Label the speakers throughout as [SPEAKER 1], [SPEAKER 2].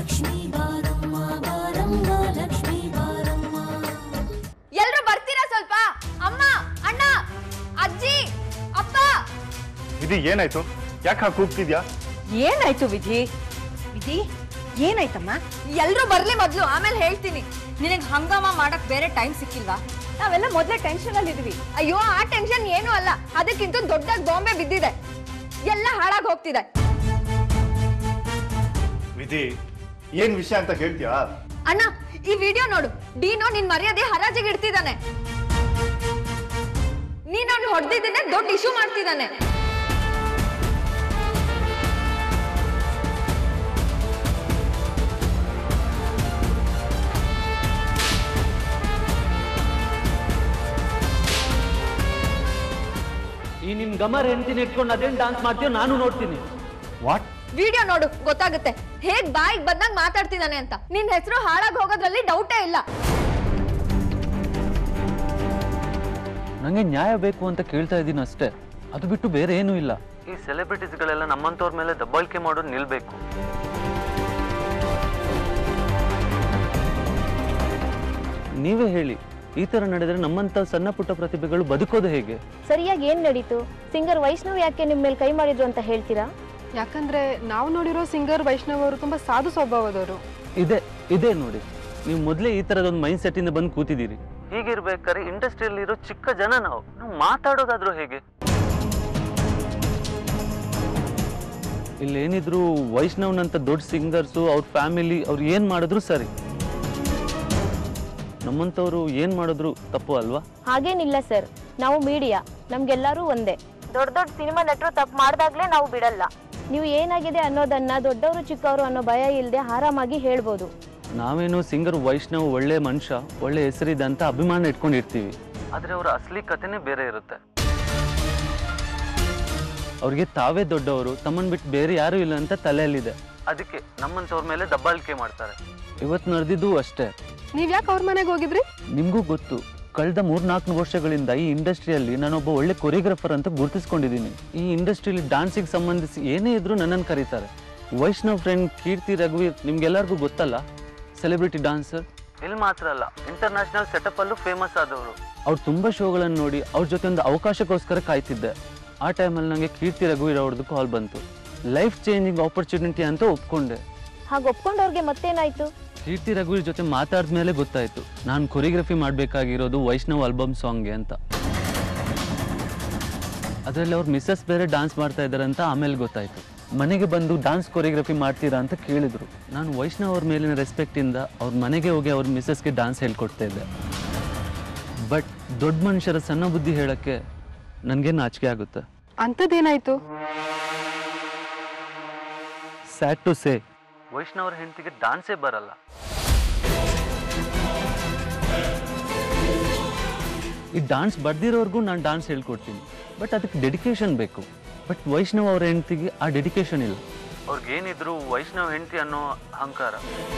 [SPEAKER 1] ಲಕ್ಷ್ಮೀ ಬಾರಮ್ಮ ಬಾರಮ್ಮ ಲಕ್ಷ್ಮೀ ಬಾರಮ್ಮ
[SPEAKER 2] ಎಲ್ರು ಬರ್ತೀರಾ ಸ್ವಲ್ಪ ಅಮ್ಮ ಅಣ್ಣ ಅಜ್ಜಿ ಅಪ್ಪ
[SPEAKER 3] ಇದು ಏನಾಯ್ತು ಯಾಕೆ ಹಾಕಿ ಕೂಗ್ತಿದ್ಯಾ
[SPEAKER 4] ಏನಾಯ್ತು ವಿಧಿ ವಿಧಿ ಏನಾಯ್ತಮ್ಮ
[SPEAKER 2] ಎಲ್ರು ಬರ್ಲಿ ಮೊದ್ಲು ಆಮೇಲೆ ಹೇಳ್ತೀನಿ ನಿನಗ್ ಹಂಗಾಮ ಮಾಡಕ್ ಬೇರೆ ಟೈಮ್ ಸಿಕ್ಕಿಲ್ವಾ
[SPEAKER 4] ನಾವೆಲ್ಲ ಮೊದ್ಲೇ ಟೆನ್ಷನ್ ಅಲ್ಲಿ ಇದ್ವಿ
[SPEAKER 2] ಅಯ್ಯೋ ಆ ಟೆನ್ಷನ್ ಏನು ಅಲ್ಲ ಅದಕ್ಕಿಂತ ದೊಡ್ಡದಾಗಿ ಬಾಂಬೆ ಬಿದ್ದಿದೆ ಎಲ್ಲ ಹಾಳಾಗ್ ಹೋಗ್ತಿದೆ
[SPEAKER 3] ವಿಧಿ ಏನ್ ವಿಷಯ ಅಂತ ಕೇಳ್ತೀಯಾ
[SPEAKER 2] ಅಣ್ಣ ಈ ವಿಡಿಯೋ ನೋಡು ಡೀನೋ ನಿನ್ ಮರ್ಯಾದೆ ಹರಾಜಿಗೆ ಇಡ್ತಿದ್ದಾನೆ ನೀನ್ ಅವ್ನು ಹೊಡೆದಿದ್ದೇನೆ ದೊಡ್ಡ ಇಶ್ಯೂ ಮಾಡ್ತಿದ್ದಾನೆ
[SPEAKER 5] ಈ ನಿಮ್ ಗಮರ್ ಹೆಂಡತಿನ ಇಟ್ಕೊಂಡು ಅದೇನ್ ಡಾನ್ಸ್ ಮಾಡ್ತೀಯೋ ನಾನು ನೋಡ್ತೀನಿ
[SPEAKER 3] ವಾಟ್
[SPEAKER 2] ವಿಡಿಯೋ ನೋಡು ಗೊತ್ತಾಗುತ್ತೆ ಹೇಗ್ ಬಾಯಿಗೆ ಬಂದಂಗ್ ಮಾತಾಡ್ತಿದ್ದಾನೆ ಅಂತ ನಿನ್ ಹೆಸರು ಹಾಳಾಗ್ ಹೋಗೋದ್ರಲ್ಲಿ ಡೌಟೇ ಇಲ್ಲ
[SPEAKER 5] ನಂಗೆ ನ್ಯಾಯ ಬೇಕು ಅಂತ ಕೇಳ್ತಾ ಇದ್ದೀನಿ ಅಷ್ಟೇ ಅದು ಬಿಟ್ಟು ಬೇರೆ ಏನೂ ಇಲ್ಲ ಈ ಸೆಲೆಬ್ರಿಟೀಸ್ಗಳೆಲ್ಲ ನಮ್ಮಂತವ್ರ ಮೇಲೆ ದಬ್ಬಾಳಿಕೆ ಮಾಡೋದು ನಿಲ್ಬೇಕು ನೀವೇ ಹೇಳಿ ಈ ತರ ನಡೆದ್ರೆ ನಮ್ಮಂತ ಸಣ್ಣ ಪುಟ್ಟ ಪ್ರತಿಭೆಗಳು ಬದುಕೋದು ಹೇಗೆ
[SPEAKER 6] ಸರಿಯಾಗಿ ಏನ್ ನಡೀತು ಸಿಂಗರ್ ವೈಷ್ಣವ್ ಯಾಕೆ ನಿಮ್ಮ ಮೇಲೆ ಕೈ ಮಾಡಿದ್ರು ಅಂತ ಹೇಳ್ತೀರಾ
[SPEAKER 7] ಯಾಕಂದ್ರೆ ನಾವು ನೋಡಿರೋ ಸಿಂಗರ್ ವೈಷ್ಣವ್ ಅವರು ತುಂಬಾ ಸಾಧು ಸ್ವಭಾವದವರು
[SPEAKER 5] ಇದೆ ಇದೆ ನೋಡಿ ನೀವು ಮೊದಲೇ ಈ ತರದೊಂದು ಮೈಂಡ್ ಸೆಟ್ ಇಂದ ಬಂದು ಕೂತಿದ್ದೀರಿ ಹೀಗಿರ್ಬೇಕಾದ್ರೆ ಇಂಡಸ್ಟ್ರಿಯಲ್ಲಿ ಇರೋ ಚಿಕ್ಕ ಜನ ನಾವು ನಾವು ಮಾತಾಡೋದಾದ್ರೂ ಹೇಗೆ ಇಲ್ಲೇನಿದ್ರು ವೈಷ್ಣವ್ನಂತ ದೊಡ್ಡ ಸಿಂಗರ್ಸು ಅವ್ರ ಫ್ಯಾಮಿಲಿ ಅವ್ರು ಏನ್ ಮಾಡಿದ್ರು ಸರಿ ನಮ್ಮಂತವ್ರು ಏನ್ ಮಾಡಿದ್ರು ತಪ್ಪು ಅಲ್ವಾ
[SPEAKER 6] ಹಾಗೇನಿಲ್ಲ ಸರ್ ನಾವು ಮೀಡಿಯಾ ನಮ್ಗೆಲ್ಲರೂ ಒಂದೇ ದೊಡ್ಡ ದೊಡ್ಡ ಸಿನಿಮಾ ನಟರು ತಪ್ಪು ಮಾಡ್ದಾಗ್ಲೇ ನಾವು ಬಿಡಲ್ಲ ನೀವು ಏನಾಗಿದೆ ಅನ್ನೋದನ್ನ ದೊಡ್ಡವರು ಚಿಕ್ಕವರು ಅನ್ನೋ ಭಯ ಇಲ್ಲದೆ ಆರಾಮಾಗಿ ಹೇಳ್ಬೋದು
[SPEAKER 5] ನಾವೇನು ಸಿಂಗರ್ ವೈಷ್ಣವ್ ಒಳ್ಳೆ ಮನುಷ್ಯ ಒಳ್ಳೆ ಹೆಸರಿದೆ ಅಂತ ಅಭಿಮಾನ ಇಟ್ಕೊಂಡಿರ್ತೀವಿ ಆದ್ರೆ ಅವರ ಅಸಲಿ ಕಥೆನೇ ಬೇರೆ ಇರುತ್ತೆ ಅವ್ರಿಗೆ ತಾವೇ ದೊಡ್ಡವರು ತಮ್ಮನ್ ಬಿಟ್ಟು ಬೇರೆ ಯಾರು ಇಲ್ಲ ಅಂತ ತಲೆಯಲ್ಲಿದೆ ಅದಕ್ಕೆ ನಮ್ಮಂತವ್ರ ಮೇಲೆ ದಬ್ಬಾಳಿಕೆ ಮಾಡ್ತಾರೆ ಇವತ್ತು ನಡೆದಿದ್ದು ಅಷ್ಟೇ
[SPEAKER 7] ನೀವ್ ಯಾಕೆ ಅವ್ರ ಮನೆಗೆ ಹೋಗಿದ್ರಿ
[SPEAKER 5] ನಿಮಗೂ ಗೊತ್ತು ಕಳೆದ ಮೂರ್ನಾಲ್ಕು ವರ್ಷಗಳಿಂದ ಈ ಇಂಡಸ್ಟ್ರಿಯಲ್ಲಿ ನಾನೊಬ್ಬ ಒಳ್ಳೆ ಕೊರಿಯೋಗ್ರಫರ್ ಅಂತ ಗುರುತಿಸ್ಕೊಂಡಿದ್ದೀನಿ ಈ ಇಂಡಸ್ಟ್ರಿಯಲ್ಲಿ ಡಾನ್ಸಿಗೆ ಸಂಬಂಧಿಸಿ ಏನೇ ಇದ್ರೂ ನನ್ನನ್ನು ಕರೀತಾರೆ ವೈಷ್ಣವ್ ಫ್ರೆಂಡ್ ಕೀರ್ತಿ ರಘುವೀರ್ ನಿಮ್ಗೆಲ್ಲರಿಗೂ ಗೊತ್ತಲ್ಲ ಸೆಲೆಬ್ರಿಟಿ ಡಾನ್ಸರ್ ಇಲ್ಲಿ ಮಾತ್ರ ಅಲ್ಲ ಇಂಟರ್ನ್ಯಾಷನಲ್ ಸೆಟಪ್ ಅಲ್ಲೂ ಫೇಮಸ್ ಆದವರು ಅವ್ರು ತುಂಬಾ ಶೋಗಳನ್ನು ನೋಡಿ ಅವ್ರ ಜೊತೆ ಒಂದು ಅವಕಾಶಕ್ಕೋಸ್ಕರ ಕಾಯ್ತಿದ್ದೆ ಆ ಟೈಮಲ್ಲಿ ನನಗೆ ಕೀರ್ತಿ ರಘುವೀರ್ ಅವ್ರದ್ದು ಕಾಲ್ ಬಂತು ಲೈಫ್ ಚೇಂಜಿಂಗ್ ಆಪರ್ಚುನಿಟಿ ಅಂತ ಒಪ್ಕೊಂಡೆ
[SPEAKER 6] ಹಾಗೆ ಒಪ್ಕೊಂಡವ್ರಿಗೆ ಮತ್ತೇನಾಯ್ತು
[SPEAKER 5] ಕೀರ್ತಿ ರಘುವೀರ್ ಜೊತೆ ಮಾತಾಡಿದ ಮೇಲೆ ಗೊತ್ತಾಯ್ತು ನಾನು ಕೊರಿಯೋಗ್ರಫಿ ಮಾಡಬೇಕಾಗಿರೋದು ವೈಷ್ಣವ್ ಆಲ್ಬಮ್ ಸಾಂಗ್ಗೆ ಅಂತ ಅದರಲ್ಲಿ ಅವ್ರ ಮಿಸ್ಸಸ್ ಬೇರೆ ಡಾನ್ಸ್ ಮಾಡ್ತಾ ಇದ್ದಾರೆ ಅಂತ ಆಮೇಲೆ ಗೊತ್ತಾಯ್ತು ಮನೆಗೆ ಬಂದು ಡಾನ್ಸ್ ಕೊರಿಯೋಗ್ರಫಿ ಮಾಡ್ತೀರಾ ಅಂತ ಕೇಳಿದ್ರು ನಾನು ವೈಷ್ಣವ್ ಅವ್ರ ಮೇಲಿನ ರೆಸ್ಪೆಕ್ಟಿಂದ ಅವ್ರ ಮನೆಗೆ ಹೋಗಿ ಅವ್ರ ಮಿಸ್ಸಸ್ಗೆ ಡಾನ್ಸ್ ಹೇಳ್ಕೊಡ್ತಾ ಇದ್ದೆ ಬಟ್ ದೊಡ್ಡ ಮನುಷ್ಯರ ಸಣ್ಣ ಬುದ್ಧಿ ಹೇಳಕ್ಕೆ ನನಗೆ ನಾಚಿಕೆ ಆಗುತ್ತೆ
[SPEAKER 7] ಅಂಥದ್ದೇನಾಯ್ತು
[SPEAKER 5] ಸ್ಯಾಡ್ ಟು ಸೇ ವೈಷ್ಣವ್ ಅವ್ರ ಹೆಂಡತಿಗೆ ಡಾನ್ಸೇ ಬರಲ್ಲ ಈ ಡಾನ್ಸ್ ಬರ್ದಿರೋರ್ಗೂ ನಾನು ಡಾನ್ಸ್ ಹೇಳ್ಕೊಡ್ತೀನಿ ಬಟ್ ಅದಕ್ಕೆ ಡೆಡಿಕೇಶನ್ ಬೇಕು ಬಟ್ ವೈಷ್ಣವ್ ಅವ್ರ ಹೆಂಡತಿಗೆ ಆ ಡೆಡಿಕೇಶನ್ ಇಲ್ಲ ಅವ್ರಿಗೇನಿದ್ರು ವೈಷ್ಣವ್ ಹೆಂಡತಿ ಅನ್ನೋ ಅಹಂಕಾರ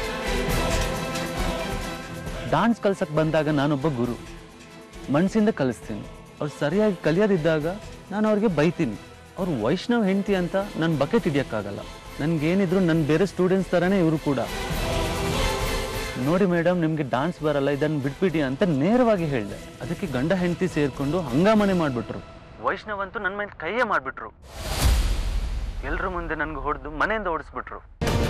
[SPEAKER 5] ಡಾನ್ಸ್ ಕಲ್ಸಕ್ ಬಂದಾಗ ನಾನೊಬ್ಬ ಗುರು ಮನಸ್ಸಿಂದ ಕಲಿಸ್ತೀನಿ ಅವ್ರು ಸರಿಯಾಗಿ ಕಲಿಯೋದಿದ್ದಾಗ ನಾನು ಅವ್ರಿಗೆ ಬೈತೀನಿ ಅವ್ರು ವೈಷ್ಣವ್ ಹೆಂಡತಿ ಅಂತ ನನ್ನ ಬಕೆಟ್ ಹಿಡಿಯೋಕ್ಕಾಗಲ್ಲ ನನ್ಗೇನಿದ್ರು ನನ್ನ ಬೇರೆ ಸ್ಟೂಡೆಂಟ್ಸ್ ಥರನೇ ಇವರು ಕೂಡ ನೋಡಿ ಮೇಡಮ್ ನಿಮಗೆ ಡಾನ್ಸ್ ಬರಲ್ಲ ಇದನ್ನು ಬಿಟ್ಬಿಡಿ ಅಂತ ನೇರವಾಗಿ ಹೇಳಿದೆ ಅದಕ್ಕೆ ಗಂಡ ಹೆಂಡತಿ ಸೇರ್ಕೊಂಡು ಹಂಗಾಮನೆ ಮಾಡಿಬಿಟ್ರು ವೈಷ್ಣವ್ ಅಂತೂ ನನ್ನ ಮೇಲೆ ಕೈಯೇ ಮಾಡಿಬಿಟ್ರು ಎಲ್ಲರ ಮುಂದೆ ನನ್ಗೆ ಹೊಡೆದು ಮನೆಯಿಂದ ಓಡಿಸ್ಬಿಟ್ರು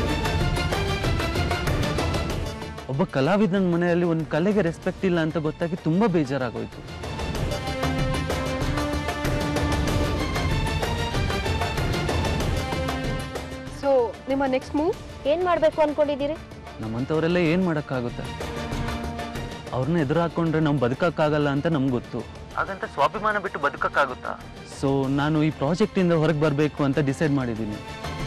[SPEAKER 5] ಒಬ್ಬ ಕಲಾವಿದನ ಮನೆಯಲ್ಲಿ ಒಂದು ಕಲೆಗೆ ರೆಸ್ಪೆಕ್ಟ್ ಇಲ್ಲ ಅಂತ ಗೊತ್ತಾಗಿ ತುಂಬಾ ಬೇಜಾರಾಗೋಯ್ತು
[SPEAKER 7] ಸೊ ನಿಮ್ಮ ನೆಕ್ಸ್ಟ್ ಮೂವ್
[SPEAKER 6] ಏನ್ ಮಾಡ್ಬೇಕು ಅನ್ಕೊಂಡಿದ್ದೀರಿ
[SPEAKER 5] ನಮ್ಮಂಥವರೆಲ್ಲ ಏನು ಮಾಡೋಕ್ಕಾಗುತ್ತೆ ಅವ್ರನ್ನ ಎದುರು ಹಾಕೊಂಡ್ರೆ ನಾವು ಬದುಕಕ್ಕಾಗಲ್ಲ ಅಂತ ನಮ್ಗೆ ಗೊತ್ತು ಹಾಗಂತ ಸ್ವಾಭಿಮಾನ ಬಿಟ್ಟು ಬದುಕಕ್ಕಾಗುತ್ತಾ ಸೊ ನಾನು ಈ ಪ್ರಾಜೆಕ್ಟಿಂದ ಹೊರಗೆ ಬರಬೇಕು ಅಂತ ಡಿಸೈಡ್ ಮಾಡಿದ್ದೀನಿ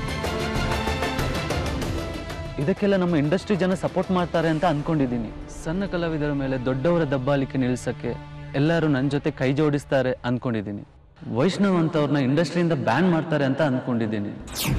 [SPEAKER 5] ಇದಕ್ಕೆಲ್ಲ ನಮ್ಮ ಇಂಡಸ್ಟ್ರಿ ಜನ ಸಪೋರ್ಟ್ ಮಾಡ್ತಾರೆ ಅಂತ ಅನ್ಕೊಂಡಿದ್ದೀನಿ ಸಣ್ಣ ಕಲಾವಿದರ ಮೇಲೆ ದೊಡ್ಡವರ ದಬ್ಬಾಳಿಕೆ ನಿಲ್ಸಕ್ಕೆ ಎಲ್ಲರೂ ನನ್ನ ಜೊತೆ ಕೈ ಜೋಡಿಸ್ತಾರೆ ಅನ್ಕೊಂಡಿದ್ದೀನಿ ವೈಷ್ಣವ್ ಅಂತವ್ರನ್ನ ಇಂಡಸ್ಟ್ರಿಯಿಂದ ಬ್ಯಾನ್ ಮಾಡ್ತಾರೆ ಅಂತ ಅನ್ಕೊಂಡಿದ್ದೀನಿ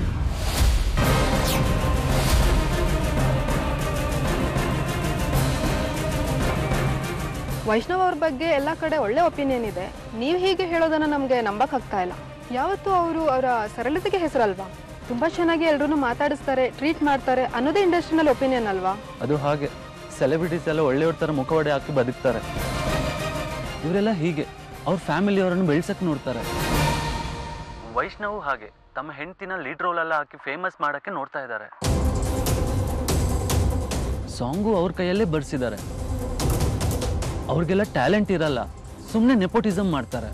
[SPEAKER 7] ವೈಷ್ಣವ್ ಅವ್ರ ಬಗ್ಗೆ ಎಲ್ಲ ಕಡೆ ಒಳ್ಳೆ ಒಪಿನಿಯನ್ ಇದೆ ನೀವು ಹೀಗೆ ಹೇಳೋದನ್ನ ನಮಗೆ ನಂಬಕ್ಕಾಗ್ತಾ ಇಲ್ಲ ಯಾವತ್ತೂ ಅವರು ಅವರ ಸರಳತೆಗೆ ಹೆಸರಲ್ವಾ ತುಂಬಾ ಚೆನ್ನಾಗಿ ಎಲ್ರೂ ಮಾತಾಡಿಸ್ತಾರೆ ಟ್ರೀಟ್ ಮಾಡ್ತಾರೆ ಅನ್ನೋದೇ ಇಂಡಸ್ಟ್ರಿನಲ್ಲಿ ಒಪಿನಿಯನ್ ಅಲ್ವಾ
[SPEAKER 5] ಅದು ಹಾಗೆ ಸೆಲೆಬ್ರಿಟೀಸ್ ಎಲ್ಲ ಒಳ್ಳೆಯವ್ರ ಥರ ಮುಖವಾಡೆ ಹಾಕಿ ಬದುಕ್ತಾರೆ ಇವರೆಲ್ಲ ಹೀಗೆ ಅವ್ರ ಫ್ಯಾಮಿಲಿಯವರನ್ನು ಬೆಳ್ಸಕ್ ನೋಡ್ತಾರೆ ವೈಷ್ಣವ್ ಹಾಗೆ ತಮ್ಮ ಹೆಂಡತಿನ ಲೀಡ್ ರೋಲ್ ಎಲ್ಲ ಹಾಕಿ ಫೇಮಸ್ ಮಾಡಕ್ಕೆ ನೋಡ್ತಾ ಇದ್ದಾರೆ ಸಾಂಗು ಅವ್ರ ಕೈಯಲ್ಲೇ ಬರ್ಸಿದ್ದಾರೆ ಅವ್ರಿಗೆಲ್ಲ ಟ್ಯಾಲೆಂಟ್ ಇರಲ್ಲ ಸುಮ್ಮನೆ ನೆಪೋಟಿಸಮ್ ಮಾಡ್ತಾರೆ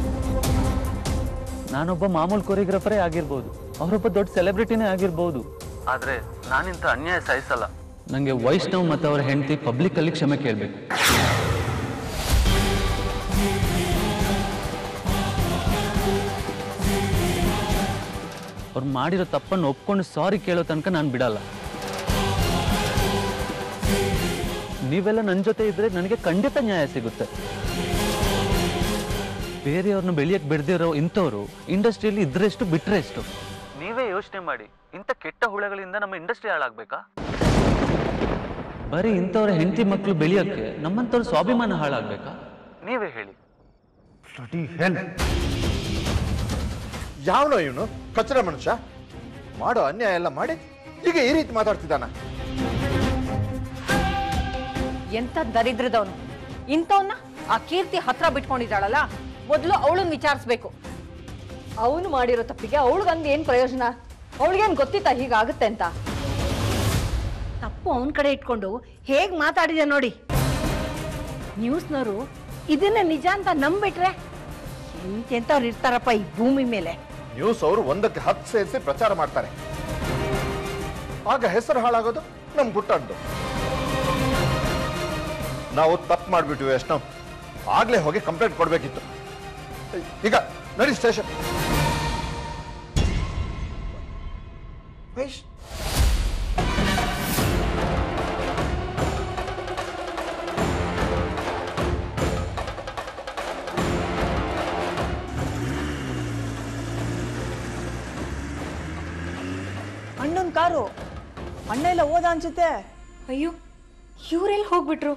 [SPEAKER 5] ನಾನೊಬ್ಬ ಮಾಮೂಲು ಕೊರಿಯೋಗ್ರಾಫರೇ ಆಗಿರ್ಬೋದು ಅವರೊಬ್ಬ ದೊಡ್ಡ ಸೆಲೆಬ್ರಿಟಿನೇ ಆಗಿರ್ಬೋದು ಆದ್ರೆ ನಾನಿಂತ ಅನ್ಯಾಯ ಸಹಿಸಲ್ಲ ನನಗೆ ವೈಷ್ಣವ್ ಮತ್ತು ಅವರ ಹೆಂಡತಿ ಪಬ್ಲಿಕ್ಕಲ್ಲಿ ಕ್ಷಮೆ ಕೇಳಬೇಕು ಅವ್ರು ಮಾಡಿರೋ ತಪ್ಪನ್ನು ಒಪ್ಕೊಂಡು ಸಾರಿ ಕೇಳೋ ತನಕ ನಾನು ಬಿಡಲ್ಲ ನೀವೆಲ್ಲ ನನ್ನ ಜೊತೆ ಇದ್ರೆ ನನಗೆ ಖಂಡಿತ ನ್ಯಾಯ ಸಿಗುತ್ತೆ ಬೇರೆಯವ್ರನ್ನ ಬೆಳೆಯಕ್ಕೆ ಬಿಡದಿರೋ ಇಂಥವ್ರು ಇಂಡಸ್ಟ್ರಿಯಲ್ಲಿ ಇದ್ರೆಷ್ಟು ಬಿಟ್ರೆ ಎಷ್ಟು ನೀವೇ ಯೋಚನೆ ಮಾಡಿ ಇಂಥ ಕೆಟ್ಟ ಹುಳಗಳಿಂದ ನಮ್ಮ ಇಂಡಸ್ಟ್ರಿ ಹಾಳಾಗ್ಬೇಕಾ ಬರೀ ಇಂಥವ್ರ ಹೆಂಡತಿ ಮಕ್ಕಳು ಬೆಳೆಯೋಕ್ಕೆ ನಮ್ಮಂಥವ್ರ ಸ್ವಾಭಿಮಾನ ಹಾಳಾಗ್ಬೇಕಾ ನೀವೇ ಹೇಳಿ
[SPEAKER 8] ಯಾವನೋ ಇವನು ಕಚ್ಚರ ಮನುಷ್ಯ ಮಾಡೋ ಅನ್ಯಾಯ ಎಲ್ಲ ಮಾಡಿ ಈಗ ಈ ರೀತಿ ಮಾತಾಡ್ತಿದ್ದಾನ
[SPEAKER 4] ಎಂತ ದರಿದ್ರದವನು ಇಂಥವನ್ನ ಆ ಕೀರ್ತಿ ಹತ್ರ ಬಿಟ್ಕೊಂಡಿದ್ದಾಳಲ್ಲ ಮೊದಲು ಅವಳನ್ನ ವಿಚಾರಿಸ್ಬೇಕು
[SPEAKER 2] ಅವನು ಮಾಡಿರೋ ತಪ್ಪಿಗೆ ಅವಳಿಗಂದು ಏನ್ ಪ್ರಯೋಜನ ಅವಳಿಗೇನ್ ಗೊತ್ತಿತ್ತಾ ಹೀಗಾಗುತ್ತೆ ಅಂತ
[SPEAKER 4] ತಪ್ಪು ಅವನ ಕಡೆ ಇಟ್ಕೊಂಡು ಹೇಗ್ ಮಾತಾಡಿದೆ ನೋಡಿ ನ್ಯೂಸ್ನವರು ಇದನ್ನ ನಿಜ ಅಂತ ನಂಬಿಟ್ರೆ ಎಂತೆಂಥವ್ರು ಇರ್ತಾರಪ್ಪ ಈ ಭೂಮಿ ಮೇಲೆ
[SPEAKER 8] ನ್ಯೂಸ್ ಅವರು ಒಂದಕ್ಕೆ ಹತ್ತು ಸೇರಿಸಿ ಪ್ರಚಾರ ಮಾಡ್ತಾರೆ ಆಗ ಹೆಸರು ಹಾಳಾಗೋದು ನಮ್ ಗುಟ್ಟದ್ದು ನಾವು ತಪ್ಪು ಮಾಡ್ಬಿಟ್ವಿ ವೈಷ್ಣವ್ ಆಗ್ಲೇ ಹೋಗಿ ಕಂಪ್ಲೇಂಟ್ ಕೊಡ್ಬೇಕಿತ್ತು ಈಗ ನಡಿ ಸ್ಟೇಷನ್ ವೈಶ್
[SPEAKER 4] ಅಣ್ಣನ ಕಾರು ಅಣ್ಣ ಎಲ್ಲ ಹೋದ ಅನ್ಸುತ್ತೆ
[SPEAKER 2] ಅಯ್ಯೋ ಇವ್ರೆಲ್ಲಿ ಹೋಗ್ಬಿಟ್ರು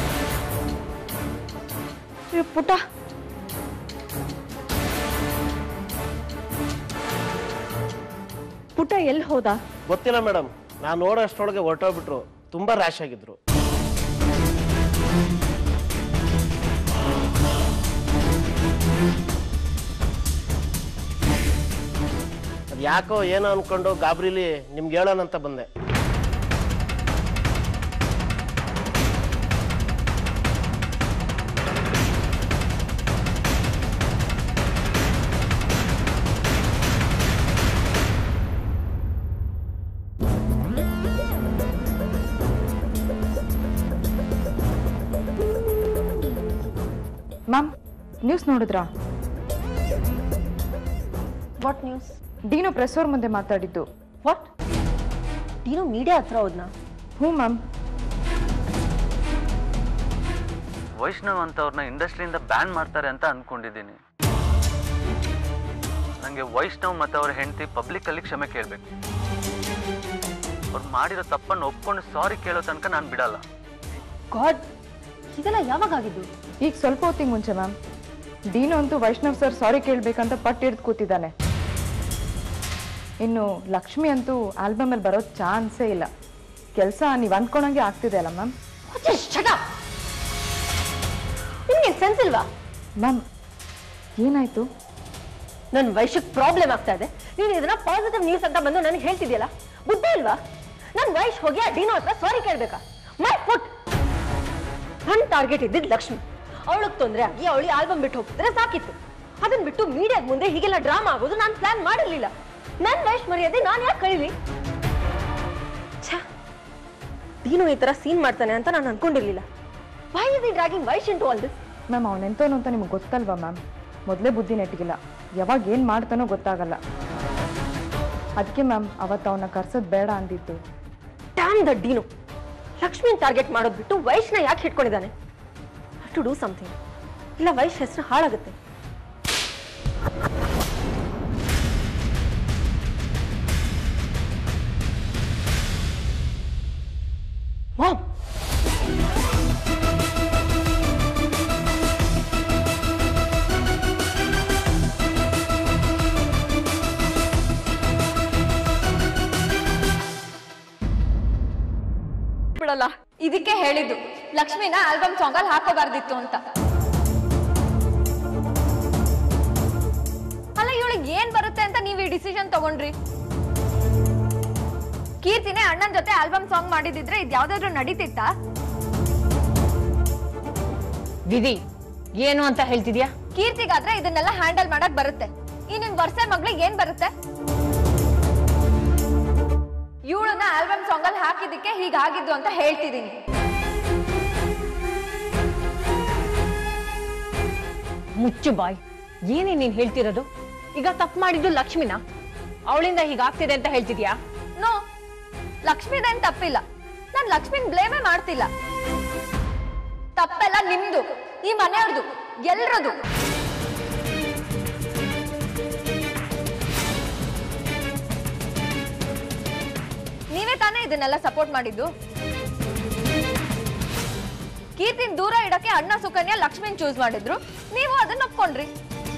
[SPEAKER 2] ಅಯ್ಯೋ, ಪುಟ್ಟ ಪುಟ್ಟ ಎಲ್ಲಿ ಹೋದ
[SPEAKER 9] ಗೊತ್ತಿಲ್ಲ ಮೇಡಮ್ ನಾನು ನೋಡೋಷ್ಟರೊಳಗೆ ಹೊರಟೋಗ್ಬಿಟ್ರು ತುಂಬಾ ರ್ಯಾಶ್ ಆಗಿದ್ರು ಅದು ಯಾಕೋ ಏನೋ ಅನ್ಕೊಂಡು ಗಾಬರಿಲಿ ನಿಮ್ಗೆ ಹೇಳೋಣ ಅಂತ ಬಂದೆ
[SPEAKER 7] ಮ್ಯಾಮ್ ನ್ಯೂಸ್ ನೋಡಿದ್ರಾ
[SPEAKER 6] ವಾಟ್ ನ್ಯೂಸ್
[SPEAKER 7] ಡೀನೋ ಪ್ರೆಸ್ ಅವ್ರ ಮುಂದೆ ಮಾತಾಡಿದ್ದು
[SPEAKER 6] ವಾಟ್ ನೀನು ಮೀಡಿಯಾ ಹತ್ರ ಹೋದ್ನಾ
[SPEAKER 7] ಹ್ಞೂ ಮ್ಯಾಮ್
[SPEAKER 5] ವೈಷ್ಣವ್ ಅಂತವ್ರನ್ನ ಇಂಡಸ್ಟ್ರಿಯಿಂದ ಬ್ಯಾನ್ ಮಾಡ್ತಾರೆ ಅಂತ ಅನ್ಕೊಂಡಿದ್ದೀನಿ ನನಗೆ ವೈಷ್ಣವ್ ಮತ್ತು ಅವ್ರ ಹೆಂಡತಿ ಪಬ್ಲಿಕ್ಕಲ್ಲಿ ಕ್ಷಮೆ ಕೇಳಬೇಕು ಅವ್ರು ಮಾಡಿರೋ ತಪ್ಪನ್ನು ಒಪ್ಕೊಂಡು ಸಾರಿ ಕೇಳೋ ತನಕ ನಾನು ಬಿಡಲ್ಲ
[SPEAKER 6] ಗಾಡ್ ಇದೆಲ್ಲ ಯಾವಾಗ ಆಗಿದ್ದು
[SPEAKER 7] ಈಗ ಸ್ವಲ್ಪ ಹೊತ್ತಿಗೆ ಮುಂಚೆ ಮ್ಯಾಮ್ ಡೀನೋ ಅಂತೂ ವೈಷ್ಣವ್ ಸರ್ ಸಾರಿ ಕೇಳಬೇಕಂತ ಪಟ್ಟು ಹಿಡ್ದು ಕೂತಿದ್ದಾನೆ ಇನ್ನು ಲಕ್ಷ್ಮಿ ಅಂತೂ ಆಲ್ಬಮಲ್ಲಿ ಬರೋ ಚಾನ್ಸೇ ಇಲ್ಲ ಕೆಲಸ ನೀವು ಅಂದ್ಕೊಂಡಂಗೆ ಆಗ್ತಿದೆ ಅಲ್ಲ ಮ್ಯಾಮ್
[SPEAKER 6] ನಿಮ್ಗೆ ಸೆನ್ಸ್ ಇಲ್ವಾ
[SPEAKER 7] ಮ್ಯಾಮ್ ಏನಾಯ್ತು
[SPEAKER 6] ನನ್ನ ವಯಸ್ಸಿಗೆ ಪ್ರಾಬ್ಲಮ್ ಆಗ್ತಾ ಇದೆ ನೀನು ಇದನ್ನ ಪಾಸಿಟಿವ್ ನ್ಯೂಸ್ ಅಂತ ಬಂದು ನನಗೆ ಹೇಳ್ತಿದ್ಯಲ್ಲ ಬುದ್ಧಿ ಇಲ್ವಾ ನನ್ನ ವಯಸ್ಸು ಹೋಗಿ ಆ ಡೀನೋ ಹತ್ರ ಸಾರಿ ಕೇಳ್ಬೇಕಾ ಮೈ ಫುಟ್ ನನ್ನ ಟಾರ್ಗೆಟ್ ಇದ್ದಿದ್ದು ಲಕ್ಷ್ಮಿ ಅವಳಿಗೆ ತೊಂದರೆ ಆಗಿ ಅವಳಿ ಆಲ್ಬಮ್ ಬಿಟ್ಟು ಹೋಗ್ತಿದ್ರೆ ಸಾಕಿತ್ತು ಅದನ್ನ ಬಿಟ್ಟು ಮೀಡಿಯಾದ ಮುಂದೆ ಹೀಗೆಲ್ಲ ಡ್ರಾಮಾ ಆಗೋದು ನಾನು ಪ್ಲಾನ್ ಮಾಡಿರ್ಲಿಲ್ಲ ನನ್ನ ವಯಸ್ಸು ಮರ್ಯಾದೆ ನಾನು ಯಾಕೆ ಕಳೀಲಿ ಛ ಡೀನೋ ಈ ತರ ಸೀನ್ ಮಾಡ್ತಾನೆ ಅಂತ ನಾನು ಅನ್ಕೊಂಡಿರ್ಲಿಲ್ಲ why is he dragging Vaish into all this
[SPEAKER 7] ma'am ಅವನೆಂತವನು ಅಂತ ನಿಮ್ಗೆ ಗೊತ್ತಲ್ವಾ ಮ್ಯಾಮ್ ಮೊದಲೇ ಬುದ್ಧಿ ನೆಟ್ಟಿಗಿಲ್ಲ ಯಾವಾಗ ಏನು ಮಾಡ್ತಾನೋ ಗೊತ್ತಾಗಲ್ಲ ಅದಕ್ಕೆ ಮ್ಯಾಮ್ ಅವತ್ತು ಅವನ್ನ ಕರ್ಸೋದು ಬೇಡ ಅಂದಿದ್ದು
[SPEAKER 6] ಡ್ಯಾಮ್ ದ ಡೀನು ಲಕ್ಷ್ಮಿನ ಟಾರ್ಗೆಟ್ ಮಾಡೋದು ಬಿಟ್ಟು ವೈಶ್ನ ಯಾಕೆ ಹಿಡ್ಕೊಂಡಿದ್ದಾನೆ ಟು ಡೂ ಸಮಥಿಂಗ್ ಇಲ್ಲ ವೈಶ್ ಹೆಸರು ಹಾಳಾಗುತ್ತೆ ಮಾಮ್
[SPEAKER 2] ಬಿಡಲ್ಲ ಇದಕ್ಕೆ ಹೇಳಿದ್ದು ಲಕ್ಷ್ಮಿನ ಆಲ್ಬಮ್ ಸಾಂಗ್ ಅಲ್ಲಿ ಹಾಕೋಬಾರ್ದಿತ್ತು ಅಂತ ಅಲ್ಲ ಇವಳಿಗೆ ಏನ್ ಬರುತ್ತೆ ಅಂತ ನೀವು ಈ ಡಿಸಿಷನ್ ತಗೊಂಡ್ರಿ ಕೀರ್ತಿನೇ ಅಣ್ಣನ ಜೊತೆ ಆಲ್ಬಮ್ ಸಾಂಗ್ ಮಾಡಿದಿದ್ರೆ ಇದು ಯಾವ್ದಾದ್ರು ನಡೀತಿತ್ತಾ
[SPEAKER 6] ವಿಧಿ ಏನು ಅಂತ ಹೇಳ್ತಿದ್ಯಾ
[SPEAKER 2] ಕೀರ್ತಿಗಾದ್ರೆ ಇದನ್ನೆಲ್ಲ ಹ್ಯಾಂಡಲ್ ಮಾಡಕ್ ಬರುತ್ತೆ ಈ ನಿಮ್ ವರ್ಷ ಮಗ್ಳಿಗೆ ಏನ್ ಬರುತ್ತೆ ಇವಳನ್ನ ಆಲ್ಬಮ್ ಸಾಂಗ್ ಅಲ್ಲಿ ಹಾಕಿದ್ದಕ್ಕೆ ಹೀಗಾಗಿದ್ದು ಅಂತ ಹೇಳ್ತಿದೀನಿ
[SPEAKER 6] ಮುಚ್ಚು ಬಾಯ್ ಏನೇ ನೀನ್ ಹೇಳ್ತಿರೋದು ಈಗ ತಪ್ಪು ಮಾಡಿದ್ದು ಲಕ್ಷ್ಮಿನ ಅವಳಿಂದ ಹೀಗಾಗ್ತಿದೆ ಅಂತ ಹೇಳ್ತಿದ್ಯಾ
[SPEAKER 2] ನೋ ಲಕ್ಷ್ಮಿದೇನ್ ತಪ್ಪಿಲ್ಲ ನಾನ್ ಲಕ್ಷ್ಮಿನ್ ಬ್ಲೇಮೇ ಮಾಡ್ತಿಲ್ಲ ತಪ್ಪೆಲ್ಲ ನಿಮ್ದು ಈ ಮನೆಯವ್ರದು ಎಲ್ರದು ನೀವೇ ತಾನೇ ಇದನ್ನೆಲ್ಲ ಸಪೋರ್ಟ್ ಮಾಡಿದ್ದು ಕೀರ್ತಿನ್ ದೂರ ಇಡಕ್ಕೆ ಅಣ್ಣ ಸುಕನ್ಯ ಲಕ್ಷ್ಮಿನ್ ಚೂಸ್ ಮಾಡಿದ್ರು ನೀವು ಅದನ್ನ ಒಪ್ಕೊಂಡ್ರಿ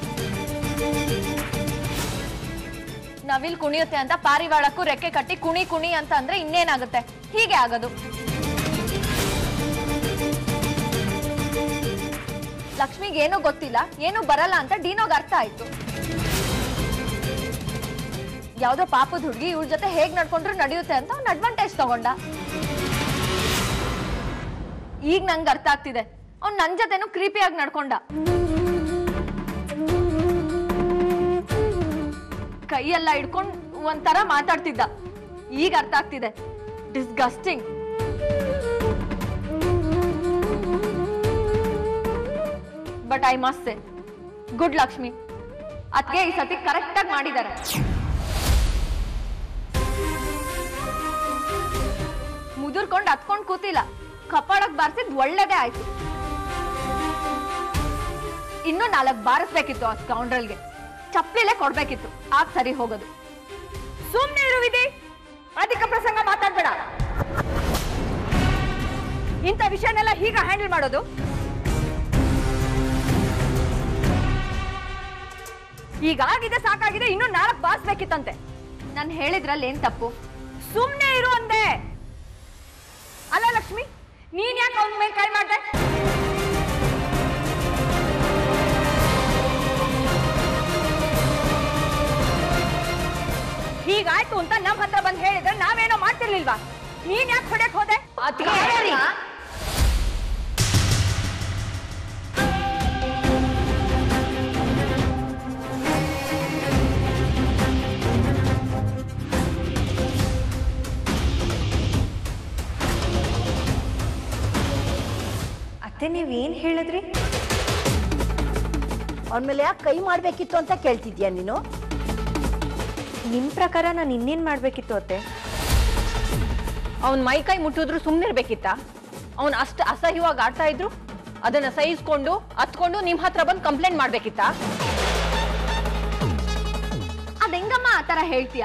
[SPEAKER 2] ನವಿಲ್ ಕುಣಿಯುತ್ತೆ ಅಂತ ಪಾರಿವಾಳಕ್ಕೂ ರೆಕ್ಕೆ ಕಟ್ಟಿ ಕುಣಿ ಕುಣಿ ಅಂತ ಅಂದ್ರೆ ಇನ್ನೇನಾಗುತ್ತೆ ಹೀಗೆ ಆಗೋದು ಲಕ್ಷ್ಮಿಗೆ ಏನೂ ಗೊತ್ತಿಲ್ಲ ಏನೂ ಬರಲ್ಲ ಅಂತ ಡೀನೋಗ್ ಅರ್ಥ ಆಯ್ತು ಯಾವ್ದೋ ಪಾಪದ ಹುಡುಗಿ ಇವಳ ಜೊತೆ ಹೇಗ್ ನಡ್ಕೊಂಡ್ರು ನಡೆಯುತ್ತೆ ಅಂತ ಅವ್ನ ಅಡ್ವಾಂಟೇಜ್ ತಗೊಂಡ ಈಗ ನಂಗೆ ಅರ್ಥ ಆಗ್ತಿದೆ ಅವ್ನ್ ನನ್ ಜೊತೆನೂ ಕ್ರೀಪಿಯಾಗಿ ನಡ್ಕೊಂಡ ಕೈಯೆಲ್ಲ ಹಿಡ್ಕೊಂಡ್ ಒಂಥರ ಮಾತಾಡ್ತಿದ್ದ ಈಗ ಅರ್ಥ ಆಗ್ತಿದೆ disgusting but I must say good Lakshmi ಅದಕ್ಕೆ ಈ ಸತಿ ಕರೆಕ್ಟ್ ಆಗಿ ಮಾಡಿದ್ದಾರೆ ಮುದುರ್ಕೊಂಡ್ ಹತ್ಕೊಂಡ್ ಕೂತಿಲ್ಲ ಕಪಾಳಕ್ ಬಾರಿಸಿದ್ ಒಳ್ಳೇದೇ ಆಯ್ತು ಇನ್ನು ನಾಲ್ಕು ಬಾರಿಸ್ಬೇಕಿತ್ತು ಆ ಸ್ಕೌಂಡ್ರಲ್ಗೆ ಚಪ್ಲಿಲೆ ಕೊಡ್ಬೇಕಿತ್ತು ಆಗ ಸರಿ ಹೋಗೋದು ಸುಮ್ನೆ ಇರು ವಿಧಿ ಅಧಿಕ ಪ್ರಸಂಗ ಮಾತಾಡ್ಬೇಡ ಇಂಥ ವಿಷಯನೆಲ್ಲ ಹೀಗ ಹ್ಯಾಂಡಲ್ ಮಾಡೋದು ಈಗಾಗಿದೆ ಸಾಕಾಗಿದೆ ಇನ್ನು ನಾಲ್ಕು ಬಾಸ್ಬೇಕಿತ್ತಂತೆ ನಾನು ಹೇಳಿದ್ರಲ್ಲಿ ಏನ್ ತಪ್ಪು ಸುಮ್ನೆ ಇರು ಅಂದೆ ಅಲ್ಲ ಲಕ್ಷ್ಮಿ ನೀನ್ ಯಾಕೆ ಅವನ ಮೇಲೆ ಕೈ ಮಾಡ್ದೆ ಹೀಗಾಯ್ತು ಅಂತ ನಮ್ ಹತ್ರ ಬಂದ್ ಹೇಳಿದ್ರೆ ನಾವೇನೋ ಮಾಡ್ತಿರ್ಲಿಲ್ವಾ ನೀನ್ ಯಾಕೆ ಹೊಡೆಕ್ ಹೋದೆ
[SPEAKER 4] ಅತ್ತೆ ನೀವ್ ಏನ್ ಹೇಳಿದ್ರಿ ಅವನ ಮೇಲೆ ಯಾಕೆ ಕೈ ಮಾಡ್ಬೇಕಿತ್ತು ಅಂತ ಕೇಳ್ತಿದ್ಯಾ ನೀನು
[SPEAKER 6] ನಿಮ್ ಪ್ರಕಾರ ನಾನು ಇನ್ನೇನ್ ಮಾಡ್ಬೇಕಿತ್ತು ಅತ್ತೆ ಅವನ್ ಮೈ ಕೈ ಮುಟ್ಟಿದ್ರು ಸುಮ್ನಿರ್ಬೇಕಿತ್ತ ಅವನ್ ಅಷ್ಟು ಅಸಹ್ಯವಾಗಿ ಆಡ್ತಾ ಇದ್ರು ಅದನ್ನ ಸಹಿಸ್ಕೊಂಡು ಹತ್ಕೊಂಡು ನಿಮ್ ಹತ್ರ ಬಂದು ಕಂಪ್ಲೇಂಟ್ ಮಾಡ್ಬೇಕಿತ್ತ
[SPEAKER 2] ಅದೆಂಗಮ್ಮ ಆ ತರ ಹೇಳ್ತೀಯ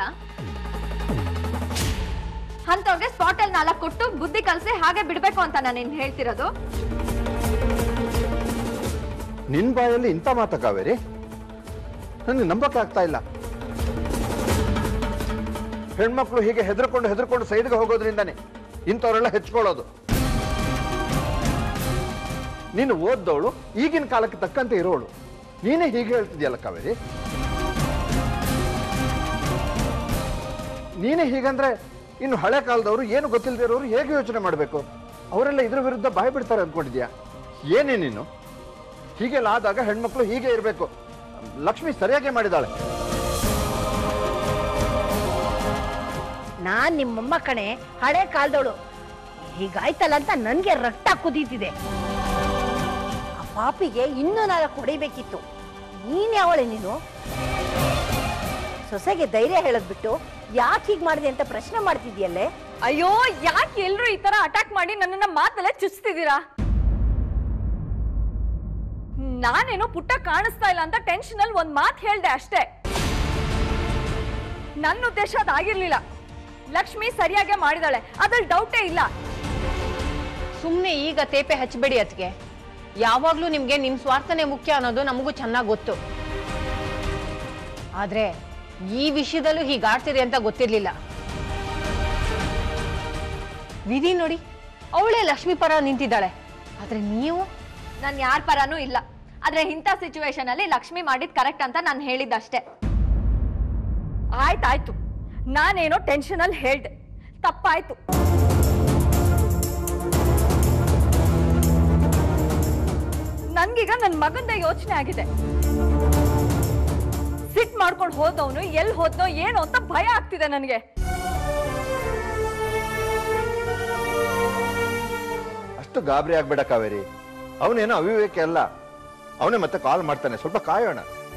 [SPEAKER 2] ಅಂತವ್ರಿಗೆ ಸ್ಪಾಟ್ ಅಲ್ಲಿ ನಾಲ್ಕು ಕೊಟ್ಟು ಬುದ್ಧಿ ಕಲ್ಸಿ ಹಾಗೆ ಬಿಡ್ಬೇಕು ಅಂತ ನಾನು ಹೇಳ್ತಿರೋದು
[SPEAKER 8] ನಿನ್ ಬಾಯಲ್ಲಿ ಇಂಥ ಮಾತ ಕಾವೇರಿ ನನಗೆ ನಂಬಕ್ಕೆ ಆಗ್ತಾ ಇಲ್ಲ ಹೆಣ್ಮಕ್ಳು ಹೀಗೆ ಹೆದರ್ಕೊಂಡು ಹೆದರ್ಕೊಂಡು ಸೈಡ್ಗೆ ಹೋಗೋದ್ರಿಂದಾನೆ ಇಂಥವರೆಲ್ಲ ಹೆಚ್ಕೊಳ್ಳೋದು ನೀನು ಓದ್ದವಳು ಈಗಿನ ಕಾಲಕ್ಕೆ ತಕ್ಕಂತೆ ಇರೋಳು ನೀನೇ ಹೀಗೆ ಹೇಳ್ತಿದ್ಯಲ್ಲ ಕಾವೇರಿ ನೀನೇ ಹೀಗಂದ್ರೆ ಇನ್ನು ಹಳೆ ಕಾಲದವರು ಏನು ಗೊತ್ತಿಲ್ಲದೆ ಇರೋರು ಹೇಗೆ ಯೋಚನೆ ಮಾಡಬೇಕು ಅವರೆಲ್ಲ ಇದ್ರ ವಿರುದ್ಧ ಬಾಯ್ ಬಿಡ್ತಾರೆ ಅಂದ್ಕೊಂಡಿದ್ಯಾ ಏನೇ ನೀನು ಹೀಗೆಲ್ಲ ಆದಾಗ ಹೆಣ್ಮಕ್ಳು ಹೀಗೆ ಇರಬೇಕು ಲಕ್ಷ್ಮಿ ಸರಿಯಾಗಿ ಮಾಡಿದಾಳೆ
[SPEAKER 4] ನಾನ್ ನಿಮ್ಮಮ್ಮ ಕಣೆ ಹಳೆ ಕಾಲದವಳು ಹೀಗಾಯ್ತಲ್ಲ ಅಂತ ನನ್ಗೆ ರಕ್ತ ಕುದೀತಿದೆ ಆ ಪಾಪಿಗೆ ಇನ್ನೂ ನಾಲ್ಕು ಹೊಡಿಬೇಕಿತ್ತು ನೀನ್ ಯಾವಳೆ ನೀನು ಸೊಸೆಗೆ ಧೈರ್ಯ ಹೇಳದ್ಬಿಟ್ಟು ಯಾಕೆ ಹೀಗ್ ಮಾಡಿದೆ ಅಂತ ಪ್ರಶ್ನೆ ಮಾಡ್ತಿದ್ಯಲ್ಲೇ
[SPEAKER 2] ಅಯ್ಯೋ ಯಾಕೆ ಎಲ್ರು ಈ ತರ ಅಟ್ಯಾಕ್ ಮಾಡಿ ನನ್ನನ್ನ ಮಾತಲ್ಲೇ ಚುಚ್ತಿದ್ದೀರಾ ನಾನೇನೋ ಪುಟ್ಟ ಕಾಣಿಸ್ತಾ ಇಲ್ಲ ಅಂತ ಟೆನ್ಷನ್ ಅಲ್ಲಿ ಒಂದ್ ಮಾತು ಹೇಳ್ದೆ ಅಷ್ಟೇ ನನ್ನ ಉದ್ದೇಶ ಅದಾಗಿರ್ಲಿಲ್ಲ ಲಕ್ಷ್ಮಿ ಸರಿಯಾಗಿ ಮಾಡಿದಾಳೆ ಅದ್ರಲ್ಲಿ ಡೌಟೇ ಇಲ್ಲ
[SPEAKER 6] ಸುಮ್ನೆ ಈಗ ತೇಪೆ ಹಚ್ಚಬೇಡಿ ಅತ್ಗೆ ಯಾವಾಗ್ಲೂ ನಿಮ್ಗೆ ನಿಮ್ ಸ್ವಾರ್ಥನೇ ಮುಖ್ಯ ಅನ್ನೋದು ನಮಗೂ ಚೆನ್ನಾಗಿ ಗೊತ್ತು ಆದ್ರೆ ಈ ವಿಷಯದಲ್ಲೂ ಹೀಗಾಡ್ತಿದೆ ಅಂತ ಗೊತ್ತಿರ್ಲಿಲ್ಲ ವಿಧಿ ನೋಡಿ ಅವಳೇ ಲಕ್ಷ್ಮಿ ಪರ ನಿಂತಿದ್ದಾಳೆ ಆದ್ರೆ ನೀವು
[SPEAKER 2] ನಾನು ಯಾರ ಪರನೂ ಇಲ್ಲ ಆದ್ರೆ ಇಂಥ ಸಿಚುವೇಶನ್ ಅಲ್ಲಿ ಲಕ್ಷ್ಮಿ ಮಾಡಿದ್ ಕರೆಕ್ಟ್ ಅಂತ ನಾನು ಹೇಳಿದ್ದಷ್ಟೇ ಆಯ್ತಾಯ್ತು ನಾನೇನೋ ಟೆನ್ಷನ್ ಅಲ್ಲಿ ಹೇಳ್ದೆ ತಪ್ಪಾಯ್ತು ನನ್ಗೀಗ ನನ್ನ ಮಗಂದ ಯೋಚನೆ ಆಗಿದೆ ಸಿಟ್ ಮಾಡ್ಕೊಂಡು ಹೋದವನು ಎಲ್ಲಿ ಹೋದ್ನೋ ಏನೋ ಅಂತ ಭಯ ಆಗ್ತಿದೆ ನನಗೆ
[SPEAKER 8] ಅಷ್ಟು ಗಾಬರಿ ಆಗ್ಬೇಡ ಕಾವೇರಿ ಅವನೇನೋ ಅವಿವೇಕ ಅಲ್ಲ ಅವನೇ ಮತ್ತೆ ಕಾಲ್ ಮಾಡ್ತಾನೆ ಸ್ವಲ್ಪ ಕಾಯೋಣ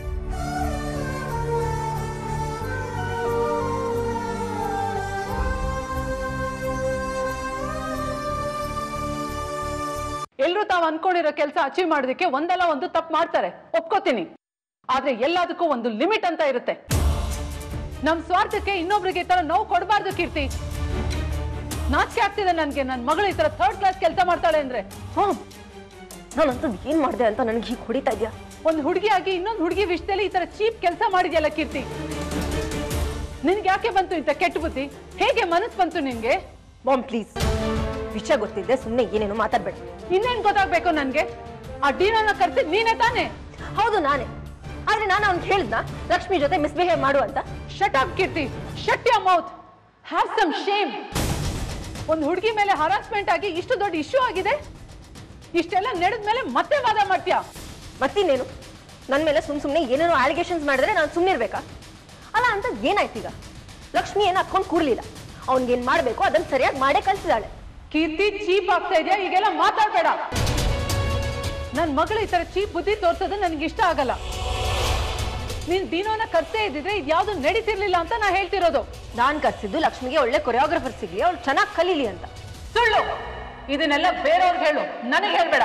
[SPEAKER 10] ಎಲ್ರೂ ತಾವ್ ಅನ್ಕೊಂಡಿರೋ ಕೆಲಸ ಅಚೀವ್ ಮಾಡೋದಕ್ಕೆ ಒಂದಲ್ಲ ಒಂದು ತಪ್ಪು ಮಾಡ್ತಾರೆ ಒಪ್ಕೋತೀನಿ ಆದ್ರೆ ಎಲ್ಲದಕ್ಕೂ ಒಂದು ಲಿಮಿಟ್ ಅಂತ ಇರುತ್ತೆ ನಮ್ ಸ್ವಾರ್ಥಕ್ಕೆ ಇನ್ನೊಬ್ರಿಗೆ ಈ ತರ ನೋವು ಕೊಡಬಾರ್ದು ಕೀರ್ತಿ ನಾಚಿಕೆ ಆಗ್ತಿದೆ ನನ್ಗೆ ನನ್ ಮಗಳು ಈ ತರ ಥರ್ಡ್ ಕ್ಲಾಸ್ ಕೆಲಸ ಮಾಡ್ತಾಳೆ ಅಂದ್ರೆ
[SPEAKER 6] ಹ್ಮ್ ನಾನಂತೂ ಏನ್ ಮಾಡಿದೆ ಅಂತ ನನಗೆ ಹೀಗೆ ಹೊಡಿತಾ ಇದ್ಯಾ
[SPEAKER 10] ಒಂದ್ ಹುಡುಗಿಯಾಗಿ ಇನ್ನೊಂದ್ ಹುಡುಗಿ ವಿಷಯದಲ್ಲಿ ಈ ತರ ಚೀಪ್ ಕೆಲಸ ಮಾಡಿದ್ಯಲ್ಲ ಕೀರ್ತಿ ನಿನ್ಗೆ ಯಾಕೆ ಬಂತು ಇಂಥ ಕೆಟ್ಟ ಬುದ್ಧಿ ಹೇಗೆ ಮನಸ್ಸು ಬಂತು ನಿನ್ಗೆ
[SPEAKER 6] ಬಾಮ್ ಪ್ಲೀಸ್ ವಿಷಯ ಗೊತ್ತಿದ್ದೆ ಸುಮ್ಮನೆ ಏನೇನು ಮಾತಾಡ್ಬೇಡ
[SPEAKER 10] ಇನ್ನೇನ್ ಗೊತ್ತಾಗ್ಬೇಕು ನನ್ಗೆ ಆ ಡೀನನ್ನ ಕರ್ಸಿದ್ ನೀನೇ ತಾನೇ
[SPEAKER 6] ಹೌದು ನಾನೇ ಆದ್ರೆ ನಾನು ಅವ್ನಿಗೆ ಹೇಳಿದ್ನ ಲಕ್ಷ್ಮಿ ಜೊತೆ ಮಿಸ್ಬಿಹೇವ್ ಮಾಡು ಅಂತ
[SPEAKER 10] shut up Keerthi shut your mouth have some shame ಒಂದು ಹುಡುಗಿ ಮೇಲೆ ಹರಾಸ್ಮೆಂಟ್ ಆಗಿ ಇಷ್ಟು ದೊಡ್ಡ ಇಶ್ಯೂ ಆಗಿದೆ ಇಷ್ಟೆಲ್ಲ ನಡೆದ ಮೇಲೆ ಮತ್ತೆ ವಾದ ಮಾಡ್ತೀಯಾ
[SPEAKER 6] ಮತ್ತಿನ್ನೇನು ನನ್ನ ಮೇಲೆ ಸುಮ್ ಸುಮ್ಮನೆ ಏನೇನೋ ಅಲಿಗೇಷನ್ಸ್ ಮಾಡಿದ್ರೆ ನಾನು ಸುಮ್ಮನಿರ್ಬೇಕಾ ಅಲ್ಲ ಅಂತ ಏನಾಯ್ತು ಈಗ ಲಕ್ಷ್ಮಿ ಏನು ಹತ್ಕೊಂಡು ಕೂರ್ಲಿಲ್ಲ ಅವ್ನಿಗೇನ್ ಮಾಡ್ಬೇಕು ಅದನ್ನ ಸರಿಯಾಗಿ ಮಾಡೇ ಕಳ್ಸಿದಾಳೆ
[SPEAKER 10] ಕೀರ್ತಿ ಚೀಪ್ ಆಗ್ತಾ ಇದೆಯಾ ಈಗೆಲ್ಲ ಮಾತಾಡ್ಬೇಡ ನನ್ ಮಗಳು ಈ ತರ ಚೀಪ್ ಬುದ್ಧಿ ತೋರ್ಸೋದು ನನಗೆ ಇಷ್ಟ ಆಗಲ್ಲ ನೀನ್ ದೀನೋನ ಕರ್ಸೇ ಇದ್ದಿದ್ರೆ ಇದ್ಯಾವ್ದು ನಡೀತಿರ್ಲಿಲ್ಲ ಅಂತ ನಾ ಹೇಳ್ತಿರೋದು
[SPEAKER 6] ನಾನ್ ಕರ್ಸಿದ್ದು ಲಕ್ಷ್ಮಿಗೆ ಒಳ್ಳೆ ಕೊರಿಯೋಗ್ರಫರ್ ಸಿಗ್ಲಿ ಅವಳು ಚೆನ್ನಾಗಿ ಕಲೀಲಿ ಅಂತ
[SPEAKER 10] ಸುಳ್ಳು ಇದನ್ನೆಲ್ಲ ಬೇರೆಯವ್ರಿಗೆ ಹೇಳು ನನಗೆ ಹೇಳ್ಬೇಡ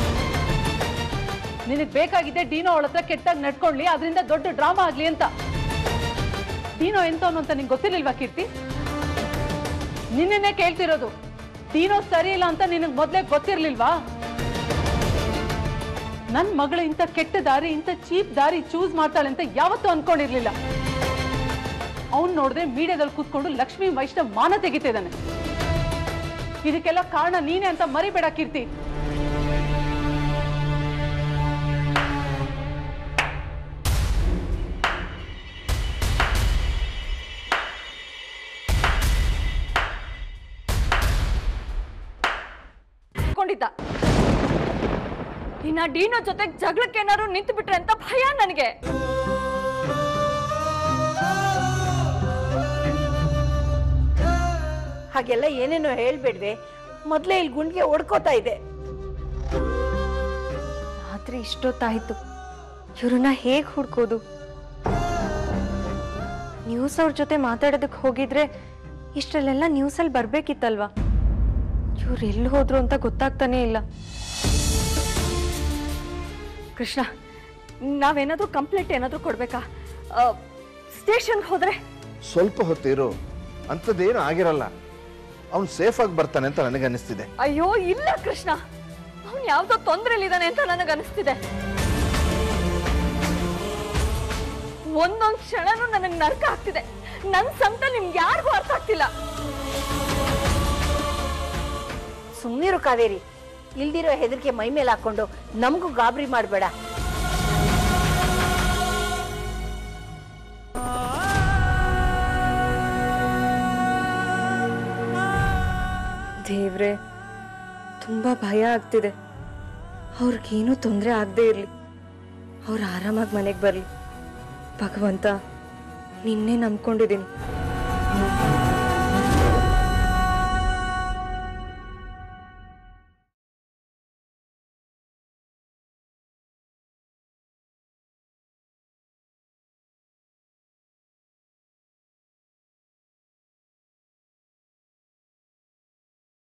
[SPEAKER 10] ನಿನಗ್ ಬೇಕಾಗಿದೆ ಡೀನೋ ಅವಳ ಹತ್ರ ಕೆಟ್ಟಾಗಿ ನಡ್ಕೊಂಡ್ಲಿ ಅದರಿಂದ ದೊಡ್ಡ ಡ್ರಾಮಾ ಆಗ್ಲಿ ಅಂತ ಡೀನೋ ಎಂತವನು ಅಂತ ನಿಂಗೆ ಗೊತ್ತಿರ್ಲಿಲ್ವಾ ಕೀರ್ತಿ ನಿನ್ನೆ ಕೇಳ್ತಿರೋದು ಡೀನೋ ಸರಿ ಇಲ್ಲ ಅಂತ ನಿನಗ್ ಮೊದ್ಲೇ ಗೊತ್ತಿರ್ಲಿಲ್ವಾ ನನ್ ಮಗಳು ಇಂಥ ಕೆಟ್ಟ ದಾರಿ ಇಂಥ ಚೀಪ್ ದಾರಿ ಚೂಸ್ ಮಾಡ್ತಾಳೆ ಅಂತ ಯಾವತ್ತೂ ಅನ್ಕೊಂಡಿರ್ಲಿಲ್ಲ ಅವ್ನ್ ನೋಡಿದ್ರೆ ಮೀಡಿಯಾದಲ್ಲಿ ಕೂತ್ಕೊಂಡು ಲಕ್ಷ್ಮಿ ವೈಷ್ಣವ್ ಮಾನ ತೆಗಿತಿದ್ದಾನೆ ಇದಕ್ಕೆಲ್ಲ ಕಾರಣ ನೀನೆ ಅಂತ ಮರಿಬೇಡ ಕೀರ್ತಿ
[SPEAKER 2] ಕೊಂಡಿದ್ದ ಇನ್ನ ಡೀನೋ ಜೊತೆ ಜಗಳಕ್ಕೆ ಏನಾದ್ರು ನಿಂತು ಬಿಟ್ರೆ ಅಂತ ಭಯ ನನಗೆ
[SPEAKER 4] ಹಾಗೆಲ್ಲ ಏನೇನೋ ಹೇಳ್ಬೇಡ್ವೆ ಮೊದ್ಲೇ ಇಲ್ಲಿ ಗುಂಡಿಗೆ ಹೊಡ್ಕೋತಾ ಇದೆ
[SPEAKER 2] ರಾತ್ರಿ ಇಷ್ಟೊತ್ತಾಯ್ತು ಇವ್ರನ್ನ ಹೇಗ್ ಹುಡ್ಕೋದು ನ್ಯೂಸ್ ಅವ್ರ ಜೊತೆ ಮಾತಾಡೋದಕ್ಕೆ ಹೋಗಿದ್ರೆ ಇಷ್ಟರಲ್ಲೆಲ್ಲ ನ್ಯೂಸಲ್ಲಿ ಬರ್ಬೇಕಿತ್ತಲ್ವಾ ಇವ್ರು ಎಲ್ಲಿ ಹೋದ್ರು ಅಂತ ಗೊತ್ತಾಗ್ತಾನೆ ಇಲ್ಲ ಕೃಷ್ಣ ನಾವೇನಾದ್ರೂ ಕಂಪ್ಲೇಂಟ್ ಏನಾದ್ರೂ ಕೊಡ್ಬೇಕಾ ಸ್ಟೇಷನ್ಗೆ ಹೋದ್ರೆ
[SPEAKER 8] ಸ್ವಲ್ಪ ಹೊತ್ತಿರು ಅಂಥದ್ದೇನು ಆಗಿರಲ್ಲ ಅವ್ನು ಸೇಫ್ ಆಗಿ ಬರ್ತಾನೆ ಅಂತ ನನಗೆ ಅನಿಸ್ತಿದೆ
[SPEAKER 2] ಅಯ್ಯೋ ಇಲ್ಲ ಕೃಷ್ಣ ಅವ್ನು ಯಾವ್ದೋ ತೊಂದ್ರೆಲಿದ್ದಾನೆ ಅಂತ ನನಗೆ ಅನಿಸ್ತಿದೆ ಒಂದೊಂದ್ ಕ್ಷಣನೂ ನನಗೆ ನರ್ಕ ಆಗ್ತಿದೆ ನನ್ ಸಂತ ನಿಮ್ಗೆ ಯಾರಿಗೂ ಅರ್ಥ ಆಗ್ತಿಲ್ಲ
[SPEAKER 4] ಸುಮ್ಮನಿರು ಕಾವೇರಿ ಇಲ್ದಿರೋ ಹೆದರಿಕೆ ಮೈ ಮೇಲೆ ಹಾಕೊಂಡು ನಮಗೂ ಗಾಬರಿ ಮಾಡಬೇಡ
[SPEAKER 2] ದೇವ್ರೆ ತುಂಬಾ ಭಯ ಆಗ್ತಿದೆ ಅವ್ರಿಗೇನು ತೊಂದರೆ ಆಗದೆ ಇರಲಿ ಅವ್ರು ಆರಾಮಾಗಿ ಮನೆಗೆ ಬರಲಿ ಭಗವಂತ ನಿನ್ನೆ ನಂಬ್ಕೊಂಡಿದ್ದೀನಿ